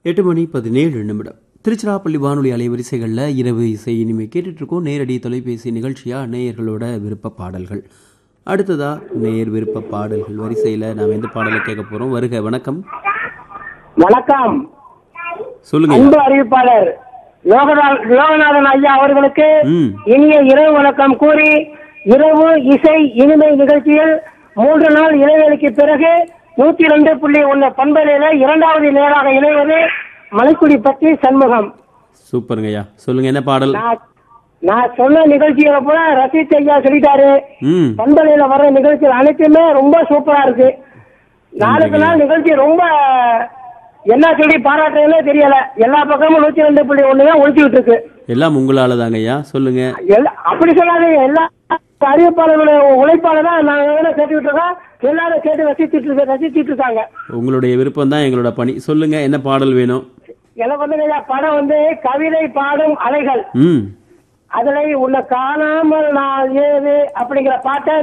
எட்டு மணி பதினேழு நிமிடம் திருச்சிராப்பள்ளி வானொலி அலைவரிசைகளில் இரவு இசை இனிமே கேட்டுட்டு இருக்கோம் நேரடி தொலைபேசி நிகழ்ச்சியா நேயர்களோட விருப்ப பாடல்கள் அடுத்ததா நேயர் விருப்ப பாடல்கள் வரிசையில் நாம் எந்த பாடலை கேட்க போறோம் வருக வணக்கம் வணக்கம் சொல்லுங்க அன்பு அறிவிப்பாளர் யோகநாத் யோகநாதன் ஐயா அவர்களுக்கு ம் இனிய இரவு வணக்கம் கூறி இரவு இசை இனிமை நிகழ்ச்சியில் மூன்று நாள் இடைவெளிக்கு பிறகு நூத்தி ரெண்டு புள்ளி ஒன்னு பண்பலையில இரண்டாவது நேராக இணைவது மலைக்குடி பற்றி சண்முகம் சூப்பருங்க ஐயா சொல்லுங்க என்ன பாடல் நான் நான் சொன்ன நிகழ்ச்சிகளை கூட ரசித் ஐயா சொல்லிட்டாரு ம் பண்பலையில வர்ற நிகழ்ச்சிகள் அனைத்துமே ரொம்ப சூப்பரா இருக்கு நாளுக்கு நாள் நிகழ்ச்சி ரொம்ப என்ன சொல்லி பாராட்டுறதுனே தெரியல எல்லா பக்கமும் நூத்தி ரெண்டு புள்ளி ஒண்ணு தான் ஒழிச்சுக்கிட்டு இருக்கு எல்லாம் உங்களால தாங்க ஐயா சொல்லுங்க எல்லா- அப்படி சொல்லாதீங்க எல்லா அறிவிப்பாளர்களுடைய உழைப்பால தான் நாங்க வேலை கேட்டுக்கிட்டு இருக்கோம் எல்லாரும் கேட்டு ரசிச்சுட்டு இருக்க ரசிச்சுட்டு இருக்காங்க உங்களுடைய விருப்பம் தான் எங்களோட பணி சொல்லுங்க என்ன பாடல் வேணும் எனக்கு வந்து ஐயா, படம் வந்து கவிதை பாடும் அலைகள் ம் அதுல உன்னை காணாமல் நான் ஏது அப்படிங்கிற பாட்டை